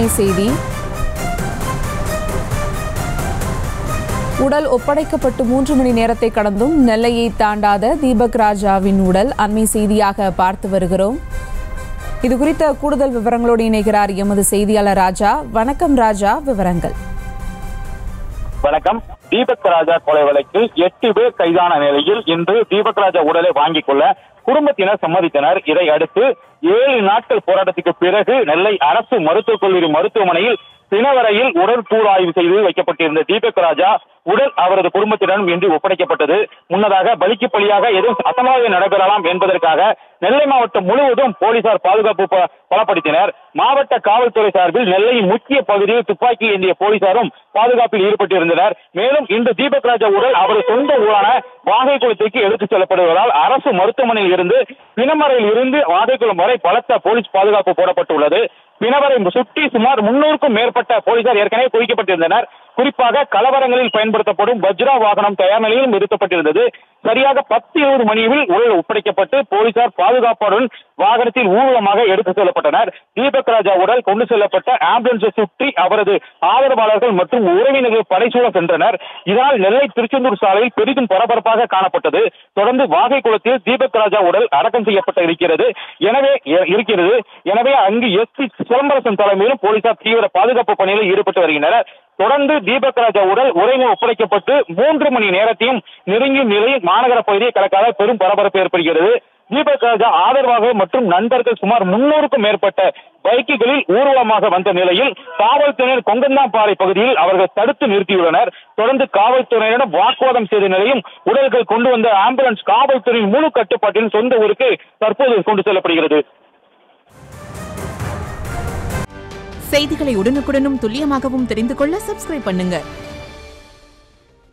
அண்மை செய்தி உடல் ஒப்படைக்கப்பட்டு மூன்று மணி நேரத்தை கடந்தும் நெல்லையை தாண்டாத தீபக் ராஜாவின் உடல் அண்மை செய்தியாக பார்த்து வருகிறோம் இது குறித்த கூடுதல் விவரங்களோடு இணைகிறார் எமது செய்தியாளர் ராஜா வணக்கம் ராஜா விவரங்கள் வணக்கம் தீபக் ராஜா கொலை வழக்கில் எட்டு பேர் கைதான நிலையில் இன்று தீபக் ராஜா உடலை வாங்கிக் கொள்ள குடும்பத்தினர் சம்மதித்தனர் இதை அடுத்து ஏழு நாட்கள் போராட்டத்துக்கு பிறகு நெல்லை அரசு மருத்துவக் கல்லூரி மருத்துவமனையில் பிணவரையில் உடல் கூறாய்வு செய்து வைக்கப்பட்டிருந்த தீபக் ராஜா உடல் அவரது குடும்பத்தினரும் இன்று ஒப்படைக்கப்பட்டது முன்னதாக பலிக்கு பலியாக எதுவும் அசம்பாவியம் நடைபெறலாம் என்பதற்காக நெல்லை மாவட்டம் முழுவதும் போலீசார் பாதுகாப்பு ப- பலப்படுத்தினர் மாவட்ட காவல்துறை சார்பில் நெல்லையின் முக்கிய பகுதியில் துப்பாக்கி ஏந்திய போலீசாரும் பாதுகாப்பில் ஈடுபட்டிருந்தனர் மேலும் இன்று தீபக் ராஜா உடல் அவரது சொந்த ஊரான வாகைக்குளத்திற்கு எடுத்துச் செல்லப்படுவதால் அரசு மருத்துவமனையில் இருந்து பிணமறையில் இருந்து வாகைக்குளம் வரை பலத்த போலீஸ் பாதுகாப்பு போடப்பட்டுள்ளது பிணவரை சுற்றி சுமார் முன்னூறுக்கும் மேற்பட்ட போலீசார் ஏற்கனவே குவிக்கப்பட்டிருந்தனர் குறிப்பாக கலவரங்களில் பயன்படுத்தப்படும் வஜ்ரா வாகனம் தயார் நிலையில் நிறுத்தப்பட்டிருந்தது சரியாக பத்து இருபது மணியில் உடல் ஒப்படைக்கப்பட்டு போலீசார் பாதுகாப்புடன் வாகனத்தில் ஊர்வலமாக எடுத்துச் செல்லப்பட்டனர் தீபக் ராஜா உடல் கொண்டு செல்லப்பட்ட ஆம்புலன்ஸை சுற்றி அவரது ஆதரவாளர்கள் மற்றும் உறவினர்கள் படைசூழ சென்றனர் இதனால் நெல்லை திருச்செந்தூர் சாலையில் பெரிதும் பரபரப்பாக காணப்பட்டது தொடர்ந்து வாகை குளத்தில் தீபக் ராஜா உடல் அடக்கம் செய்யப்பட்ட இருக்கிறது எனவே இ- இருக்கிறது எனவே அங்கு எஸ்பி சிலம்பரசன் தலைமையிலும் போலீசார் தீவிர பாதுகாப்பு பணியில் ஈடுபட்டு வருகின்றனர் தொடர்ந்து தீபக் ராஜா உடல் உறையில் ஒப்படைக்கப்பட்டு மூன்று மணி நேரத்தையும் நெருங்கிய நிலையில் மாநகர பகுதியை கலக்காத பெரும் பரபரப்பு ஏற்படுகிறது தீபக் ராஜா ஆதரவாக மற்றும் நண்பர்கள் சுமார் முன்னூறுக்கும் மேற்பட்ட பைக்குகளில் ஊர்வலமாக வந்த நிலையில் காவல்துறையினர் கொங்கந்தாம்பாறை பகுதியில் அவர்கள் தடுத்து நிறுத்தியுள்ளனர் தொடர்ந்து காவல்துறையினரிடம் வாக்குவாதம் செய்த நிலையும் உடல்கள் கொண்டு வந்த ஆம்புலன்ஸ் காவல்துறையின் முழு கட்டுப்பாட்டில் சொந்த ஊருக்கு தற்போது கொண்டு செல்லப்படுகிறது செய்திகளை உடனுக்குடனும் துல்லியமாகவும் தெரிந்து கொள்ள சப்ஸ்கிரைப் பண்ணுங்க